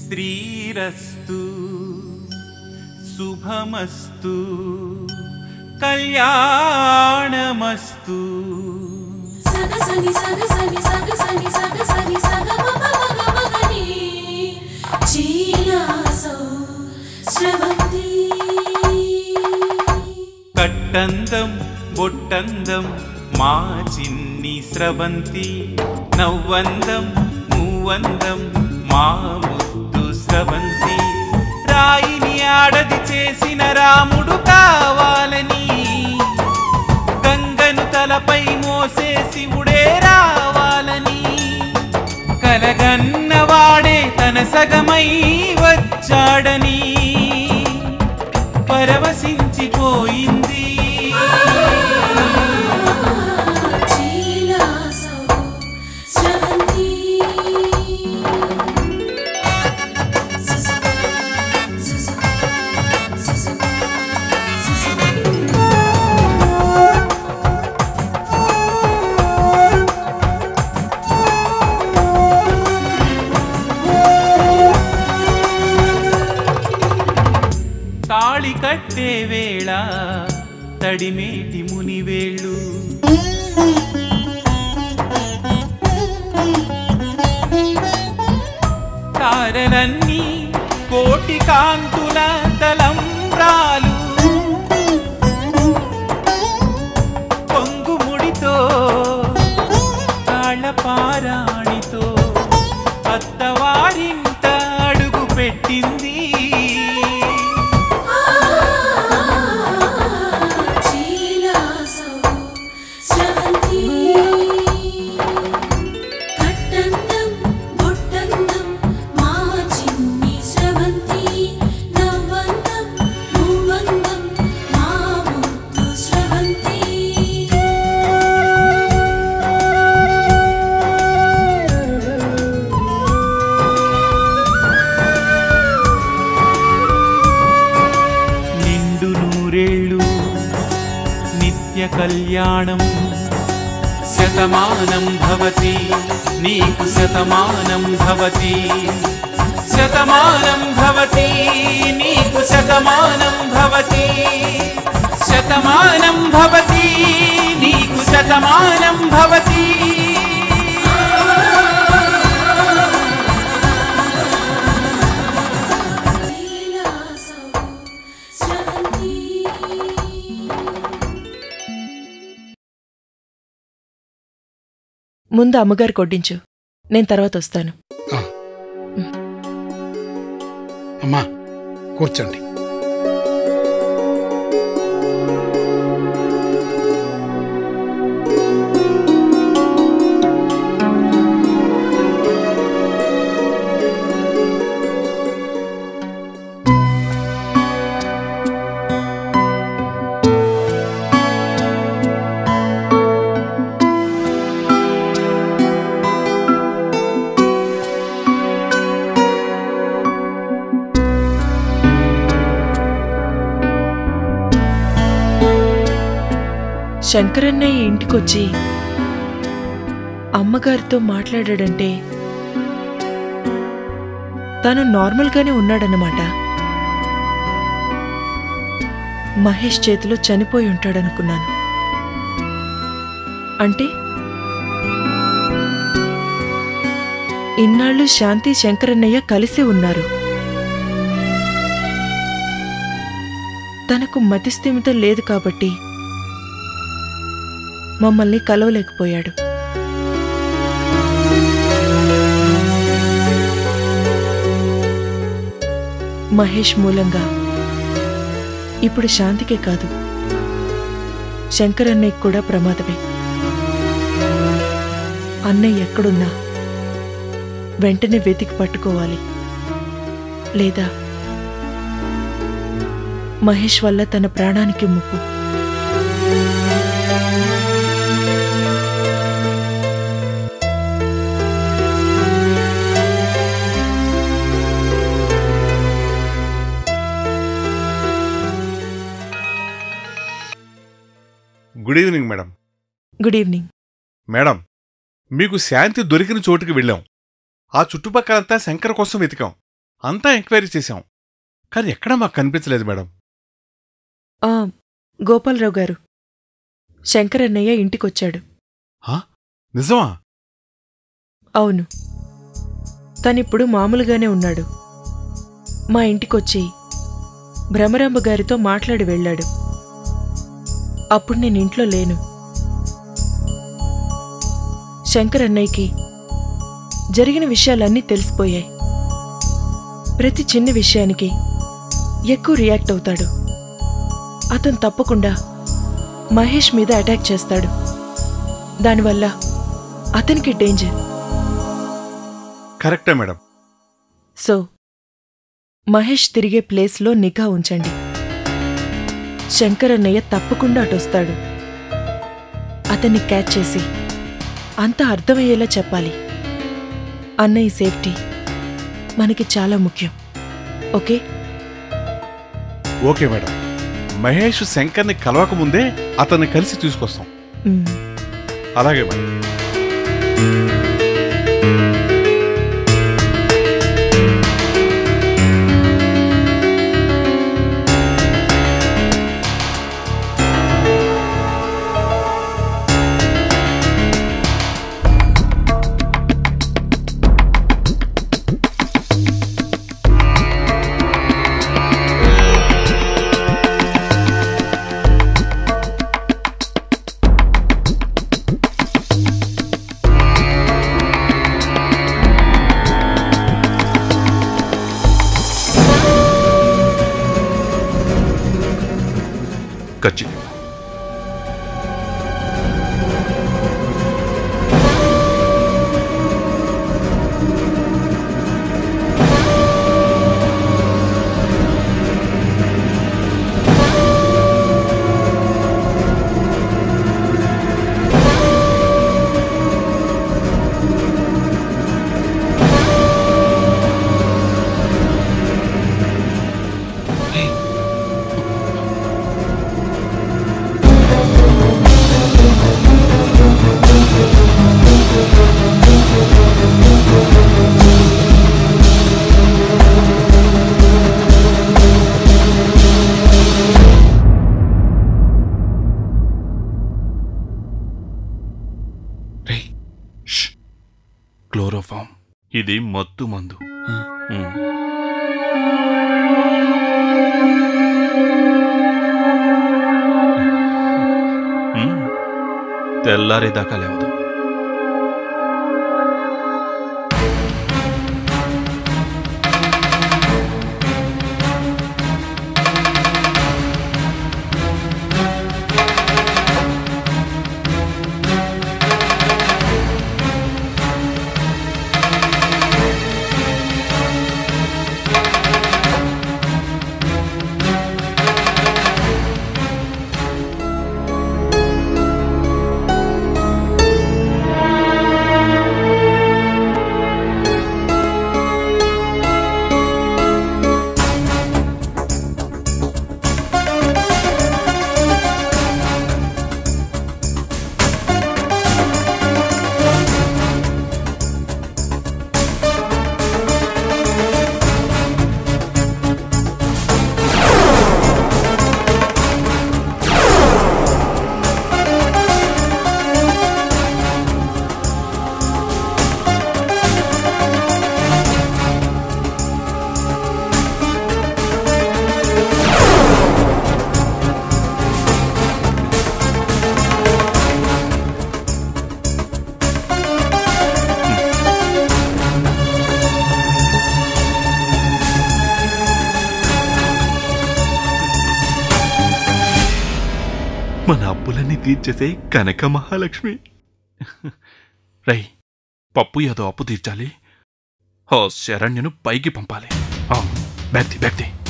శ్రీరస్తు శుభమస్తు కళ్యాణమస్తు సగసని సగసని సగసని సగసని సగమగమగమగని చీలాసో స్రవంతి కట్టందం బొట్టందం మా చిన్ని స్రవంతి నవ్వందం మూవందం మా ముద్దు స్రవంతి రాయిని ఆడది చేసిన రాముడు కావాలని గంగను తలపై మోసే శివుడే రావాలని కలగన్నవాడే తన సగమై వచ్చాడని పరవశించిపోయింది చీలాసో స్రవంతి సుసు సుసు సుసు సుసు తాళి కట్టే వేళ తడిమేటి మునివేళ్ళు తారలన్నీ కోటి కాంతుల తలంబ్రాలు పొంగుముడితో తాళపారాణితో అత్తవారింట అడుగు పెట్టింది చీలాసో స్రవంతి కట్టందం బొట్టందం మా చిన్ని స్రవంతి నవ్వందం మూవందం మా ముద్దు స్రవంతి నిండు నూరేళ్ళు నిత్య కళ్యాణం శతమానం భవతి నీకు శతమానం భవతి శతమానం భవతి నీకు శతమానం భవతి శతమానం భవతి నీకు శతమానం భవతి చీలాసో స్రవంతి ముందు అమ్మగారు కొడ్డించు నేను తర్వాత వస్తాను ఆ. అమ్మా కూర్చోండి శంకరన్నయ్య ఇంటికొచ్చి అమ్మగారితో మాట్లాడాడంటే తను నార్మల్గానే ఉన్నాడన్నమాట మహేష్ చేతిలో చనిపోయి ఉంటాడనుకున్నాను అంటే ఇన్నాళ్ళు శాంతి శంకరన్నయ్య కలిసి ఉన్నారు తనకు మతిస్థిమితం లేదు కాబట్టి మమ్మల్ని కలవలేకపోయాడు మహేష్ మూలంగా ఇప్పుడు శాంతికే కాదు శంకరన్నయ్యకు కూడా ప్రమాదమే అన్నయ్య ఎక్కడున్నా వెంటనే వెతికి పట్టుకోవాలి లేదా మహేష్ వల్ల తన ప్రాణానికి ముప్పు good evening madam good evening madam మీకు శాంతి దొరికిన చోటుకి వెళ్ళాం ఆ చుట్టుపక్కలంతా శంకర్ కోసం వెతికాం అంతా ఎంక్వైరీ చేశాం కానీ ఎక్కడా మాకు కనిపించలేదు మేడం ఆ గోపాలరావు గారు శంకరన్నయ్య ఇంటికొచ్చాడు హా? నిజమా అవును తనిప్పుడు మామూలుగానే ఉన్నాడు మా ఇంటికొచ్చి భ్రమరాంబ గారితో మాట్లాడి వెళ్ళాడు అప్పుడు నేను ఇంట్లో లేను శంకర్ అన్నయ్యకి జరిగిన విషయాలన్నీ తెలిసిపోయాయి ప్రతి చిన్న విషయానికి ఎక్కువ రియాక్ట్ అవుతాడు అతను తప్పకుండా మహేష్ మీద అటాక్ చేస్తాడు దానివల్ల అతనికి డేంజర్ కరెక్టే మేడం సో మహేష్ తిరిగే ప్లేస్లో నిఘా ఉంచండి శంకరన్నయ్య తప్పకుండా అటొస్తాడు అతన్ని క్యాచ్ చేసి అంతా అర్థమయ్యేలా చెప్పాలి అన్నయ్య సేఫ్టీ మనకి చాలా ముఖ్యం ఓకే ఓకే మేడం మహేష్ శంకర్ని కలవకముందే అతన్ని కలిసి తీసుకొస్తాం మ్, అలాగే మేడం ఖచ్చితంగా రే క్లోరోఫామ్ ఇది మత్తు మందు ఉమ్. ఉమ్. తెల్లారేదాకా లేవదు మన అప్పులన్నీ తీర్చేసే కనక మహాలక్ష్మి రై పప్పు ఏదో అప్పు తీర్చాలి ఓ శరణ్యను పైకి పంపాలి ఆ, బ్యాగ్ది బ్యాగ్ది